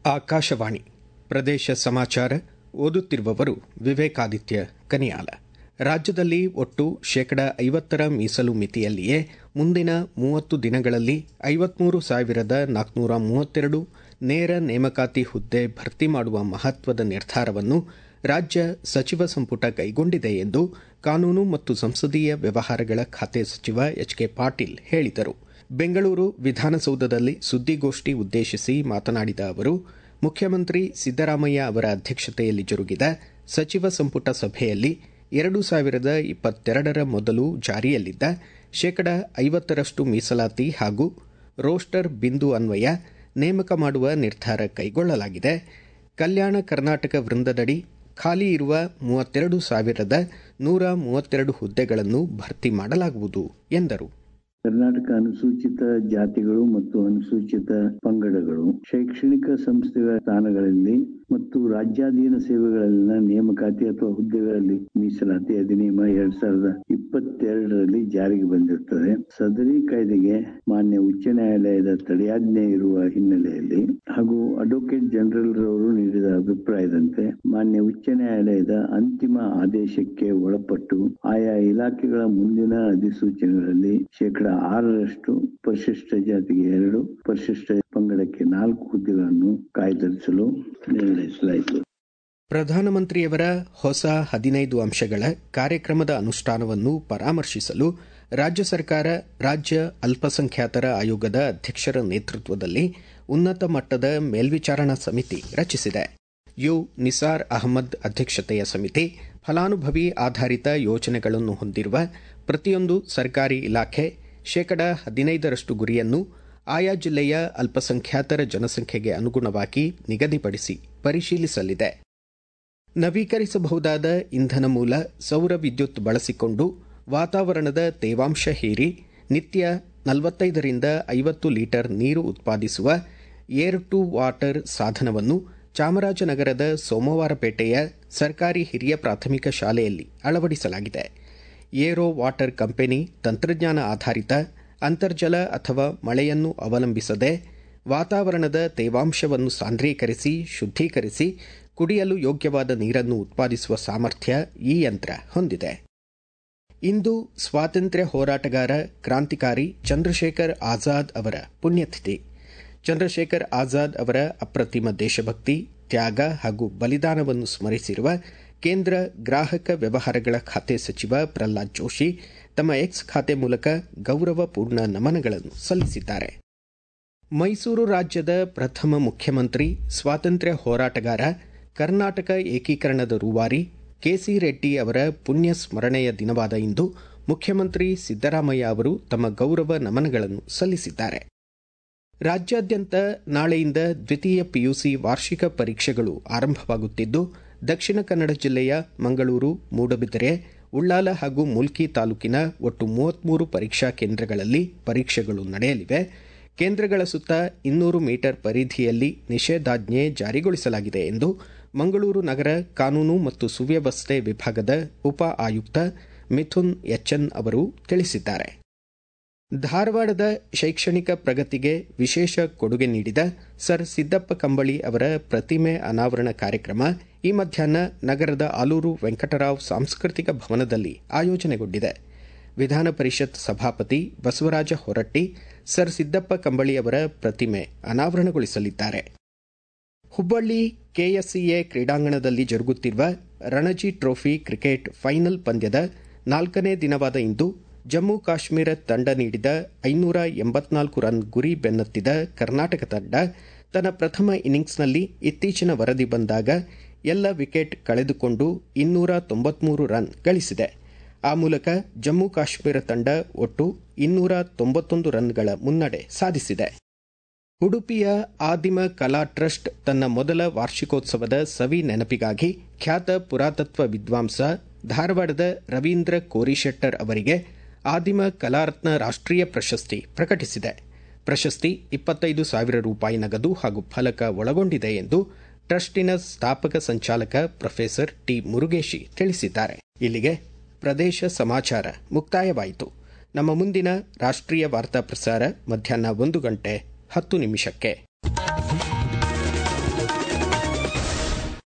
ಆಕಾಶವಾಣಿ ಪ್ರದೇಶ ಸಮಾಚಾರ ಓದುತ್ತಿರುವವರು ವಿವೇಕಾದಿತ್ಯ ಕನಿಯಾಲ ರಾಜ್ಯದಲ್ಲಿ ಒಟ್ಟು ಶೇಕಡ ಐವತ್ತರ ಮೀಸಲು ಮಿತಿಯಲ್ಲಿಯೇ ಮುಂದಿನ ಮೂವತ್ತು ದಿನಗಳಲ್ಲಿ ಐವತ್ಮೂರು ಸಾವಿರದ ನಾಲ್ಕುನೂರ ಮೂವತ್ತೆರಡು ನೇರ ನೇಮಕಾತಿ ಹುದ್ದೆ ಭರ್ತಿ ಮಾಡುವ ಮಹತ್ವದ ನಿರ್ಧಾರವನ್ನು ರಾಜ್ಯ ಸಚಿವ ಸಂಪುಟ ಕೈಗೊಂಡಿದೆ ಎಂದು ಕಾನೂನು ಮತ್ತು ಸಂಸದೀಯ ವ್ಯವಹಾರಗಳ ಖಾತೆ ಸಚಿವ ಎಚ್ ಕೆ ಪಾಟೀಲ್ ಹೇಳಿದರು ಬೆಂಗಳೂರು ವಿಧಾನಸೌಧದಲ್ಲಿ ಸುದ್ದಿಗೋಷ್ಠಿ ಉದ್ದೇಶಿಸಿ ಮಾತನಾಡಿದ ಅವರು ಮುಖ್ಯಮಂತ್ರಿ ಸಿದ್ದರಾಮಯ್ಯ ಅವರ ಅಧ್ಯಕ್ಷತೆಯಲ್ಲಿ ಜರುಗಿದ ಸಚಿವ ಸಂಪುಟ ಸಭೆಯಲ್ಲಿ ಎರಡು ಸಾವಿರದ ಇಪ್ಪತ್ತೆರಡರ ಮೊದಲು ಜಾರಿಯಲ್ಲಿದ್ದ ಶೇಕಡ ಐವತ್ತರಷ್ಟು ಮೀಸಲಾತಿ ಹಾಗೂ ರೋಸ್ಟರ್ ಬಿಂದು ಅನ್ವಯ ನೇಮಕ ಮಾಡುವ ನಿರ್ಧಾರ ಕೈಗೊಳ್ಳಲಾಗಿದೆ ಕಲ್ಯಾಣ ಕರ್ನಾಟಕ ವೃಂದದಡಿ ಖಾಲಿ ಇರುವ ಮೂವತ್ತೆರಡು ಸಾವಿರದ ನೂರ ಮೂವತ್ತೆರಡು ಹುದ್ದೆಗಳನ್ನು ಭರ್ತಿ ಮಾಡಲಾಗುವುದು ಎಂದರು ಕರ್ನಾಟಕ ಅನುಸೂಚಿತ ಜಾತಿಗಳು ಮತ್ತು ಅನುಸೂಚಿತ ಪಂಗಡಗಳು ಶೈಕ್ಷಣಿಕ ಸಂಸ್ಥೆಗಳ ಸ್ಥಾನಗಳಲ್ಲಿ ಮತ್ತು ರಾಜ್ಯಾಧೀನ ಸೇವೆಗಳಲ್ಲಿನ ನೇಮಕಾತಿ ಅಥವಾ ಹುದ್ದೆಗಳಲ್ಲಿ ಮೀಸಲಾತಿ ಅಧಿನಿಯಮ ಎರಡ್ ಸಾವಿರದ ಇಪ್ಪತ್ತೆರಡರಲ್ಲಿ ಜಾರಿಗೆ ಬಂದಿರುತ್ತದೆ ಸದರಿ ಕಾಯ್ದೆಗೆ ಮಾನ್ಯ ಉಚ್ಚ ನ್ಯಾಯಾಲಯದ ತಡೆಯಾಜ್ಞೆ ಇರುವ ಹಿನ್ನೆಲೆಯಲ್ಲಿ ಹಾಗೂ ಅಡ್ವೊಕೇಟ್ ಜನರಲ್ ರವರು ನೀಡಿದ ಅಭಿಪ್ರಾಯದಂತೆ ಮಾನ್ಯ ಉಚ್ಚ ನ್ಯಾಯಾಲಯದ ಅಂತಿಮ ಆದೇಶಕ್ಕೆ ಒಳಪಟ್ಟು ಆಯಾ ಇಲಾಖೆಗಳ ಮುಂದಿನ ಅಧಿಸೂಚನೆಗಳಲ್ಲಿ ಶೇಕಡ ಆರರಷ್ಟು ಪರಿಶಿಷ್ಟ ಜಾತಿಗೆ ಎರಡು ಪರಿಶಿಷ್ಟ ಪಂಗಡಕ್ಕೆ ನಾಲ್ಕು ಹುದ್ದೆಗಳನ್ನು ಕಾಯ್ದಿರಿಸಲು ನಿರ್ಣಯಿಸಲಾಯಿತು ಪ್ರಧಾನಮಂತ್ರಿಯವರ ಹೊಸ ಹದಿನೈದು ಅಂಶಗಳ ಕಾರ್ಯಕ್ರಮದ ಅನುಷ್ಠಾನವನ್ನು ಪರಾಮರ್ಶಿಸಲು ರಾಜ್ಯ ಸರ್ಕಾರ ರಾಜ್ಯ ಅಲ್ಪಸಂಖ್ಯಾತರ ಆಯೋಗದ ಅಧ್ಯಕ್ಷರ ನೇತೃತ್ವದಲ್ಲಿ ಉನ್ನತ ಮಟ್ಟದ ಮೇಲ್ವಿಚಾರಣಾ ಸಮಿತಿ ರಚಿಸಿದೆ ಯು ನಿಸಾರ್ ಅಹಮದ್ ಅಧ್ಯಕ್ಷತೆಯ ಸಮಿತಿ ಫಲಾನುಭವಿ ಆಧಾರಿತ ಯೋಜನೆಗಳನ್ನು ಹೊಂದಿರುವ ಪ್ರತಿಯೊಂದು ಸರ್ಕಾರಿ ಇಲಾಖೆ ಶೇಕಡ ಹದಿನೈದರಷ್ಟು ಗುರಿಯನ್ನು ಆಯಾ ಜಿಲ್ಲೆಯ ಅಲ್ಪಸಂಖ್ಯಾತರ ಜನಸಂಖ್ಯೆಗೆ ಅನುಗುಣವಾಗಿ ನಿಗದಿಪಡಿಸಿ ಪರಿಶೀಲಿಸಲಿದೆ ನವೀಕರಿಸಬಹುದಾದ ಇಂಧನ ಮೂಲ ಸೌರ ವಿದ್ಯುತ್ ಬಳಸಿಕೊಂಡು ವಾತಾವರಣದ ತೇವಾಂಶ ಹೀರಿ ನಿತ್ಯ ನಲವತ್ತೈದರಿಂದ ಐವತ್ತು ಲೀಟರ್ ನೀರು ಉತ್ಪಾದಿಸುವ ಏರ್ ಟು ವಾಟರ್ ಸಾಧನವನ್ನು ಚಾಮರಾಜನಗರದ ಸೋಮವಾರಪೇಟೆಯ ಸರ್ಕಾರಿ ಹಿರಿಯ ಪ್ರಾಥಮಿಕ ಶಾಲೆಯಲ್ಲಿ ಅಳವಡಿಸಲಾಗಿದೆ ಏರೋ ವಾಟರ್ ಕಂಪನಿ ತಂತ್ರಜ್ಞಾನ ಆಧಾರಿತ ಅಂತರ್ಜಲ ಅಥವಾ ಮಳೆಯನ್ನು ಅವಲಂಬಿಸದೆ ವಾತಾವರಣದ ತೇವಾಂಶವನ್ನು ಸಾಂದ್ರೀಕರಿಸಿ ಶುದ್ದೀಕರಿಸಿ ಕುಡಿಯಲು ಯೋಗ್ಯವಾದ ನೀರನ್ನು ಉತ್ಪಾದಿಸುವ ಸಾಮರ್ಥ್ಯ ಈ ಯಂತ್ರ ಹೊಂದಿದೆ ಇಂದು ಸ್ವಾತಂತ್ರ್ಯ ಹೋರಾಟಗಾರ ಕ್ರಾಂತಿಕಾರಿ ಚಂದ್ರಶೇಖರ್ ಆಜಾದ್ ಅವರ ಪುಣ್ಯತಿಥಿ ಚಂದ್ರಶೇಖರ್ ಆಜಾದ್ ಅವರ ಅಪ್ರತಿಮ ದೇಶಭಕ್ತಿ ತ್ಯಾಗ ಹಾಗೂ ಬಲಿದಾನವನ್ನು ಸ್ಮರಿಸಿರುವ ಕೇಂದ್ರ ಗ್ರಾಹಕ ವ್ಯವಹಾರಗಳ ಖಾತೆ ಸಚಿವ ಪ್ರಹ್ಲಾದ್ ಜೋಶಿ ತಮ್ಮ ಎಕ್ಸ್ ಖಾತೆ ಮೂಲಕ ಗೌರವಪೂರ್ಣ ನಮನಗಳನ್ನು ಸಲ್ಲಿಸಿದ್ದಾರೆ ಮೈಸೂರು ರಾಜ್ಯದ ಪ್ರಥಮ ಮುಖ್ಯಮಂತ್ರಿ ಸ್ವಾತಂತ್ರ್ಯ ಹೋರಾಟಗಾರ ಕರ್ನಾಟಕ ಏಕೀಕರಣದ ರೂವಾರಿ ಕೆಸಿ ರೆಡ್ಡಿ ಅವರ ಪುಣ್ಯ ಸ್ಮರಣೆಯ ದಿನವಾದ ಇಂದು ಮುಖ್ಯಮಂತ್ರಿ ಸಿದ್ದರಾಮಯ್ಯ ಅವರು ತಮ್ಮ ಗೌರವ ನಮನಗಳನ್ನು ಸಲ್ಲಿಸಿದ್ದಾರೆ ರಾಜ್ಯಾದ್ಯಂತ ನಾಳೆಯಿಂದ ದ್ವಿತೀಯ ಪಿಯುಸಿ ವಾರ್ಷಿಕ ಪರೀಕ್ಷೆಗಳು ಆರಂಭವಾಗುತ್ತಿದ್ದು ದಕ್ಷಿಣ ಕನ್ನಡ ಜಿಲ್ಲೆಯ ಮಂಗಳೂರು ಮೂಡಬಿದರೆ ಉಳ್ಳಾಲ ಹಾಗೂ ಮುಲ್ಕಿ ತಾಲೂಕಿನ ಒಟ್ಟು ಮೂವತ್ಮೂರು ಪರೀಕ್ಷಾ ಕೇಂದ್ರಗಳಲ್ಲಿ ಪರೀಕ್ಷೆಗಳು ನಡೆಯಲಿವೆ ಕೇಂದ್ರಗಳ ಸುತ್ತ ಇನ್ನೂರು ಮೀಟರ್ ಪರಿಧಿಯಲ್ಲಿ ನಿಷೇಧಾಜ್ಞೆ ಜಾರಿಗೊಳಿಸಲಾಗಿದೆ ಎಂದು ಮಂಗಳೂರು ನಗರ ಕಾನೂನು ಮತ್ತು ಸುವ್ಯವಸ್ಥೆ ವಿಭಾಗದ ಉಪ ಆಯುಕ್ತ ಮಿಥುನ್ ಎಚ್ಎನ್ ಅವರು ತಿಳಿಸಿದ್ದಾರೆ ಧಾರವಾಡದ ಶೈಕ್ಷಣಿಕ ಪ್ರಗತಿಗೆ ವಿಶೇಷ ಕೊಡುಗೆ ನೀಡಿದ ಸರ್ ಸಿದ್ದಪ್ಪ ಕಂಬಳಿ ಅವರ ಪ್ರತಿಮೆ ಅನಾವರಣ ಕಾರ್ಯಕ್ರಮ ಈ ಮಧ್ಯಾಹ್ನ ನಗರದ ಆಲೂರು ವೆಂಕಟರಾವ್ ಸಾಂಸ್ಕೃತಿಕ ಭವನದಲ್ಲಿ ಆಯೋಜನೆಗೊಂಡಿದೆ ವಿಧಾನ ಪರಿಷತ್ ಸಭಾಪತಿ ಬಸವರಾಜ ಹೊರಟ್ಟಿ ಸರ್ ಸಿದ್ದಪ್ಪ ಕಂಬಳಿ ಅವರ ಪ್ರತಿಮೆ ಅನಾವರಣಗೊಳಿಸಲಿದ್ದಾರೆ ಹುಬ್ಬಳ್ಳಿ ಕೆಎಸ್ಸಿಎ ಕ್ರೀಡಾಂಗಣದಲ್ಲಿ ಜರುಗುತ್ತಿರುವ ರಣಜಿ ಟ್ರೋಫಿ ಕ್ರಿಕೆಟ್ ಫೈನಲ್ ಪಂದ್ಯದ ನಾಲ್ಕನೇ ದಿನವಾದ ಇಂದು ಜಮ್ಮು ಕಾಶ್ಮೀರ ತಂಡ ನೀಡಿದ ಐನೂರ ಎಂಬತ್ನಾಲ್ಕು ರನ್ ಗುರಿ ಬೆನ್ನತ್ತಿದ ಕರ್ನಾಟಕ ತಂಡ ತನ್ನ ಪ್ರಥಮ ಇನ್ನಿಂಗ್ಸ್ನಲ್ಲಿ ಇತ್ತೀಚಿನ ವರದಿ ಬಂದಾಗ ಎಲ್ಲ ವಿಕೆಟ್ ಕಳೆದುಕೊಂಡು ಇನ್ನೂರ ತೊಂಬತ್ಮೂರು ರನ್ ಗಳಿಸಿದೆ ಆ ಮೂಲಕ ಜಮ್ಮು ಕಾಶ್ಮೀರ ತಂಡ ಒಟ್ಟು ಇನ್ನೂರ ತೊಂಬತ್ತೊಂದು ರನ್ಗಳ ಮುನ್ನಡೆ ಸಾಧಿಸಿದೆ ಉಡುಪಿಯ ಆದಿಮ ಕಲಾ ಟ್ರಸ್ಟ್ ತನ್ನ ಮೊದಲ ವಾರ್ಷಿಕೋತ್ಸವದ ಸವಿ ನೆನಪಿಗಾಗಿ ಖ್ಯಾತ ಪುರಾತತ್ವ ವಿದ್ವಾಂಸ ಧಾರವಾಡದ ರವೀಂದ್ರ ಕೋರಿಶೆಟ್ಟರ್ ಅವರಿಗೆ ಆದಿಮ ಕಲಾರತ್ನ ರಾಷ್ಟ್ರೀಯ ಪ್ರಶಸ್ತಿ ಪ್ರಕಟಿಸಿದೆ ಪ್ರಶಸ್ತಿ ಇಪ್ಪತ್ತೈದು ಸಾವಿರ ರೂಪಾಯಿ ನಗದು ಹಾಗೂ ಫಲಕ ಒಳಗೊಂಡಿದೆ ಎಂದು ಟ್ರಸ್ಟಿನ ಸ್ಥಾಪಕ ಸಂಚಾಲಕ ಪ್ರೊಫೆಸರ್ ಟಿ ಮುರುಗೇಶಿ ತಿಳಿಸಿದ್ದಾರೆ ಇಲ್ಲಿಗೆ ಪ್ರದೇಶ ಸಮಾಚಾರ ಮುಕ್ತಾಯವಾಯಿತು ನಮ್ಮ ಮುಂದಿನ ರಾಷ್ಟ್ರೀಯ ವಾರ್ತಾ ಪ್ರಸಾರ ಮಧ್ಯಾಹ್ನ ಒಂದು ಗಂಟೆ ಹತ್ತು ನಿಮಿಷಕ್ಕೆ